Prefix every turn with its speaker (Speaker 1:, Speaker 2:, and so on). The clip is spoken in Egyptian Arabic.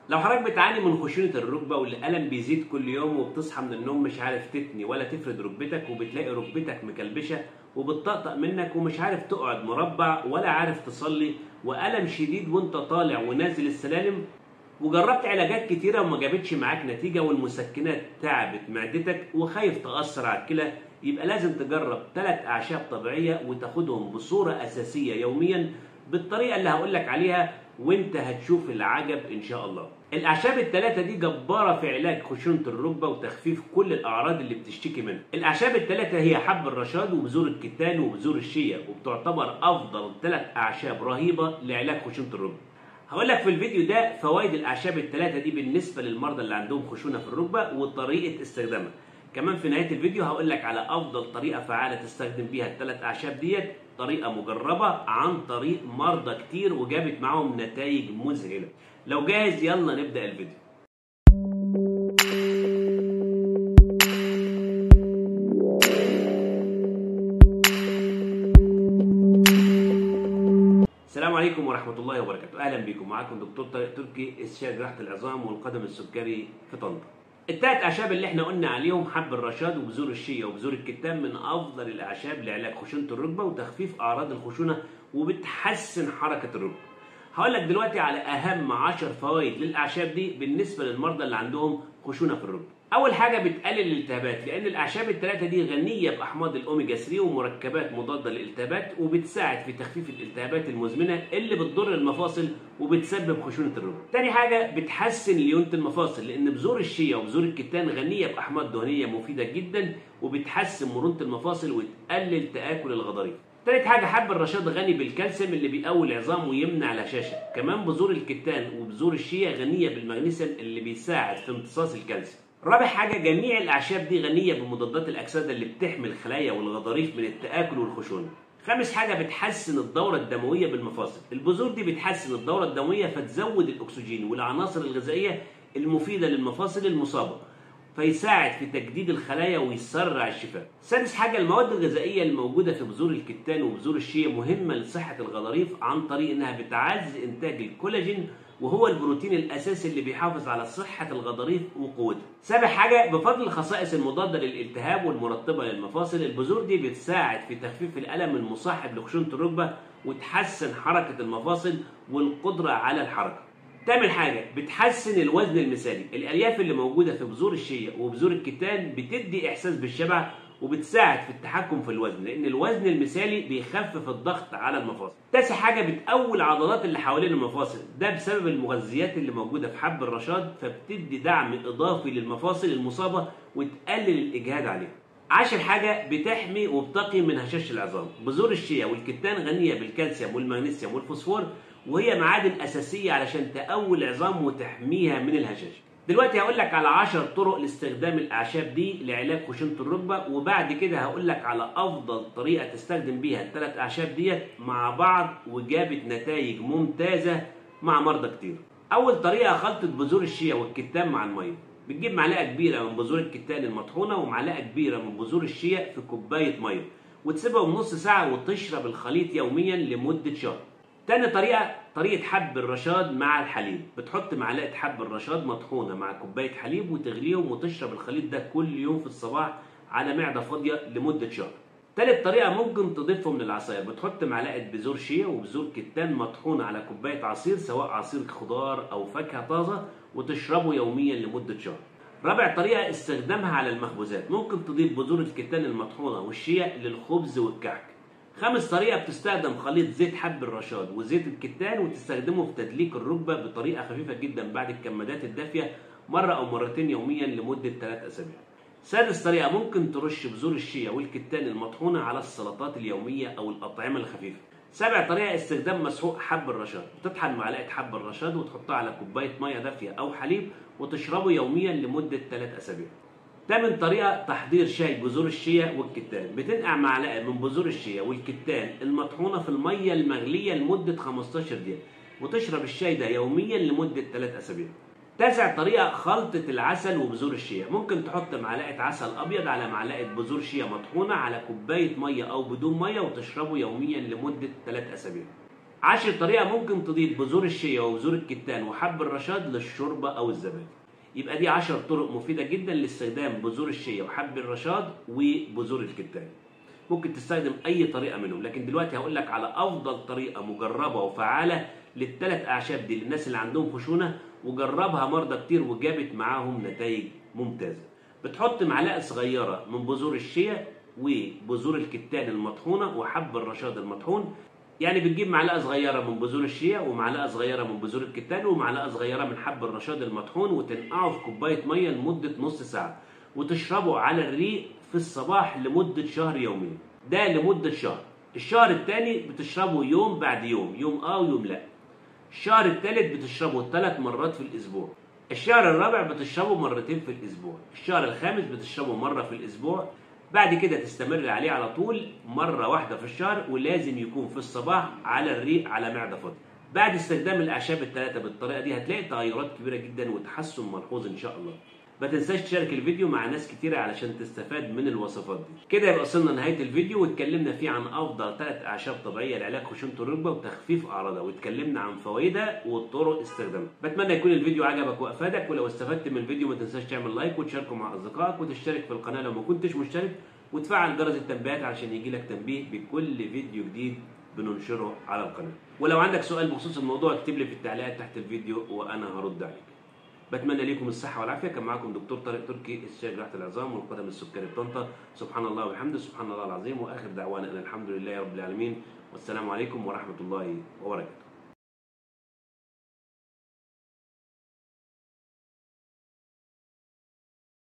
Speaker 1: لو حضرتك بتعاني من خشونة الركبة والألم بيزيد كل يوم وبتصحى من النوم مش عارف تتني ولا تفرد ركبتك وبتلاقي ركبتك مكلبشة وبتطقطق منك ومش عارف تقعد مربع ولا عارف تصلي وألم شديد وانت طالع ونازل السلالم وجربت علاجات كتيرة وما جابتش معاك نتيجة والمسكنات تعبت معدتك وخايف تأثر على الكلى يبقى لازم تجرب ثلاث أعشاب طبيعية وتاخدهم بصورة أساسية يوميا بالطريقة اللي هقولك عليها وانت هتشوف العجب ان شاء الله الاعشاب الثلاثه دي جباره في علاج خشونه الركبه وتخفيف كل الاعراض اللي بتشتكي منها الاعشاب الثلاثه هي حب الرشاد وبذور الكتان وبذور الشيا وبتعتبر افضل ثلاث اعشاب رهيبه لعلاج خشونه الركبه هقول لك في الفيديو ده فوائد الاعشاب الثلاثه دي بالنسبه للمرضى اللي عندهم خشونه في الركبه وطريقه استخدامها كمان في نهايه الفيديو هقول لك على افضل طريقه فعاله تستخدم بيها الثلاث اعشاب ديت طريقه مجربه عن طريق مرضى كتير وجابت معاهم نتائج مذهله لو جاهز يلا نبدا الفيديو السلام عليكم ورحمة الله وبركاته، أهلا بكم معاكم دكتور طارق تركي استشاري جراحة العظام والقدم السكري في طنطا. التلات اعشاب اللي احنا قلنا عليهم حب الرشاد وبذور الشيا وبذور الكتان من افضل الاعشاب لعلاج خشونه الركبه وتخفيف اعراض الخشونه وبتحسن حركه الركبه. هقول لك دلوقتي على اهم 10 فوائد للاعشاب دي بالنسبه للمرضى اللي عندهم خشونه في الركبه. اول حاجه بتقلل الالتهابات لان الاعشاب الثلاثه دي غنيه باحماض الاوميجا 3 ومركبات مضاده للالتهابات وبتساعد في تخفيف الالتهابات المزمنه اللي بتضر المفاصل وبتسبب خشونه الركبه. تاني حاجه بتحسن ليونه المفاصل لان بذور الشيا وبذور الكتان غنيه باحماض دهنيه مفيده جدا وبتحسن مرونه المفاصل وتقلل تاكل الغضاريف. تالت حاجة حب الرشاد غني بالكالسيوم اللي بيقوي العظام ويمنع الهشاشة، كمان بذور الكتان وبذور الشيا غنية بالمغنيسيوم اللي بيساعد في امتصاص الكالسيوم. رابع حاجة جميع الأعشاب دي غنية بمضادات الأكسدة اللي بتحمي الخلايا والغضاريف من التآكل والخشونة. خامس حاجة بتحسن الدورة الدموية بالمفاصل، البذور دي بتحسن الدورة الدموية فتزود الأكسجين والعناصر الغذائية المفيدة للمفاصل المصابة. فيساعد في تجديد الخلايا ويسرع الشفاء. سادس حاجة المواد الغذائية الموجودة في بذور الكتان وبذور الشيا مهمة لصحة الغضاريف عن طريق إنها بتعزز إنتاج الكولاجين وهو البروتين الاساسي اللي بيحافظ على صحه الغضاريف وقوتها. سابع حاجه بفضل الخصائص المضاده للالتهاب والمرطبه للمفاصل البذور دي بتساعد في تخفيف الالم المصاحب لخشونه الركبه وتحسن حركه المفاصل والقدره على الحركه. تامن حاجة بتحسن الوزن المثالي، الألياف اللي موجودة في بذور الشيا وبذور الكتان بتدي إحساس بالشبع وبتساعد في التحكم في الوزن لان الوزن المثالي بيخفف الضغط على المفاصل. تاسع حاجه بتقوي العضلات اللي حوالين المفاصل ده بسبب المغذيات اللي موجوده في حب الرشاد فبتدي دعم اضافي للمفاصل المصابه وتقلل الاجهاد عليها. عاشر حاجة بتحمي وبتقي من هشاش العظام، بذور الشيا والكتان غنية بالكالسيوم والمغنيسيوم والفوسفور وهي معادن أساسية علشان تقوي العظام وتحميها من الهشاش. دلوقتي هقول لك على 10 طرق لاستخدام الاعشاب دي لعلاج خشونه الركبه وبعد كده هقول لك على افضل طريقه تستخدم بيها الثلاث اعشاب ديت مع بعض وجابت نتائج ممتازه مع مرضى كتير. اول طريقه خلطه بذور الشيا والكتان مع الميه. بتجيب معلقه كبيره من بذور الكتان المطحونه ومعلقه كبيره من بذور الشيا في كوبايه ميه وتسيبهم نص ساعه وتشرب الخليط يوميا لمده شهر. تاني طريقة طريقة حب الرشاد مع الحليب بتحط معلقة حب الرشاد مطحونة مع كوباية حليب وتغليهم وتشرب الخليط ده كل يوم في الصباح على معدة فاضية لمدة شهر تالت طريقة ممكن تضيفهم للعصاير بتحط معلقة بذور شيا وبذور كتان مطحونة على كوباية عصير سواء عصير خضار أو فاكهة طازة وتشربه يوميا لمدة شهر رابع طريقة استخدامها على المخبوزات ممكن تضيف بذور الكتان المطحونة والشيا للخبز والكحك خامس طريقة بتستخدم خليط زيت حب الرشاد وزيت الكتان وتستخدمه في تدليك الركبة بطريقة خفيفة جدا بعد الكمادات الدافية مرة أو مرتين يوميا لمدة 3 أسابيع. سادس طريقة ممكن ترش بذور الشيا والكتان المطحونة على السلطات اليومية أو الأطعمة الخفيفة. سابع طريقة استخدام مسحوق حب الرشاد، بتطحن معلقة حب الرشاد وتحطها على كوباية مية دافية أو حليب وتشربه يوميا لمدة 3 أسابيع. تامن طريقة تحضير شاي بذور الشيا والكتان بتنقع معلقة من بذور الشيا والكتان المطحونة في المية المغلية لمدة 15 دقيقة وتشرب الشاي ده يوميا لمدة 3 أسابيع تاسع طريقة خلطة العسل وبذور الشيا ممكن تحط معلقة عسل أبيض على معلقة بذور شيا مطحونة على كوباية مية أو بدون مية وتشربه يوميا لمدة 3 أسابيع عشر طريقة ممكن تضيف بذور الشيا وبذور الكتان وحب الرشاد للشوربة أو الزبادي يبقى دي عشر طرق مفيدة جدا لاستخدام بذور الشيا وحب الرشاد وبذور الكتان ممكن تستخدم أي طريقة منهم لكن دلوقتي هقول لك على أفضل طريقة مجربة وفعالة للثلاث أعشاب دي للناس اللي عندهم خشونة وجربها مرضى كتير وجابت معاهم نتائج ممتازة بتحط معلقة صغيرة من بذور الشيا وبذور الكتان المطحونة وحب الرشاد المطحون يعني بتجيب معلقه صغيره من بذور الشيا ومعلقه صغيره من بذور الكتان ومعلقه صغيره من حب الرشاد المطحون وتنقعه في كوبايه ميه لمده نص ساعه وتشربه على الريق في الصباح لمده شهر يوميا ده لمده شهر الشهر الثاني بتشربه يوم بعد يوم يوم اه ويوم لا الشهر الثالث بتشربه ثلاث مرات في الاسبوع الشهر الرابع بتشربه مرتين في الاسبوع الشهر الخامس بتشربه مره في الاسبوع بعد كده تستمر عليه على طول مرة واحدة في الشهر ولازم يكون في الصباح على الريق على معدة فاضية. بعد استخدام الأعشاب الثلاثة بالطريقة دي هتلاقي تغيرات كبيرة جدا وتحسن ملحوظ إن شاء الله. ما تنساش تشارك الفيديو مع ناس كتيرة علشان تستفاد من الوصفات دي. كده يبقى وصلنا لنهاية الفيديو واتكلمنا فيه عن أفضل ثلاث أعشاب طبيعية لعلاج خشونة الركبة وتخفيف أعراضها واتكلمنا عن فوائدها وطرق استخدامها. بتمنى يكون الفيديو عجبك وأفادك ولو استفدت من الفيديو ما تنساش تعمل لايك وتشاركه مع أصدقائك وتشترك في القناة لو ما كنتش مشترك وتفعل جرس التنبيهات عشان يجي لك تنبيه بكل فيديو جديد بننشره على القناه ولو عندك سؤال بخصوص الموضوع اكتب لي في التعليقات تحت الفيديو وانا هرد عليك بتمنى لكم الصحة والعافية كان معكم دكتور طارق تركي استشاري جراحة العظام والقدم السكري بطنطا سبحان الله وبحمده سبحان الله العظيم وآخر دعوانا أن الحمد لله رب العالمين والسلام عليكم ورحمة الله وبركاته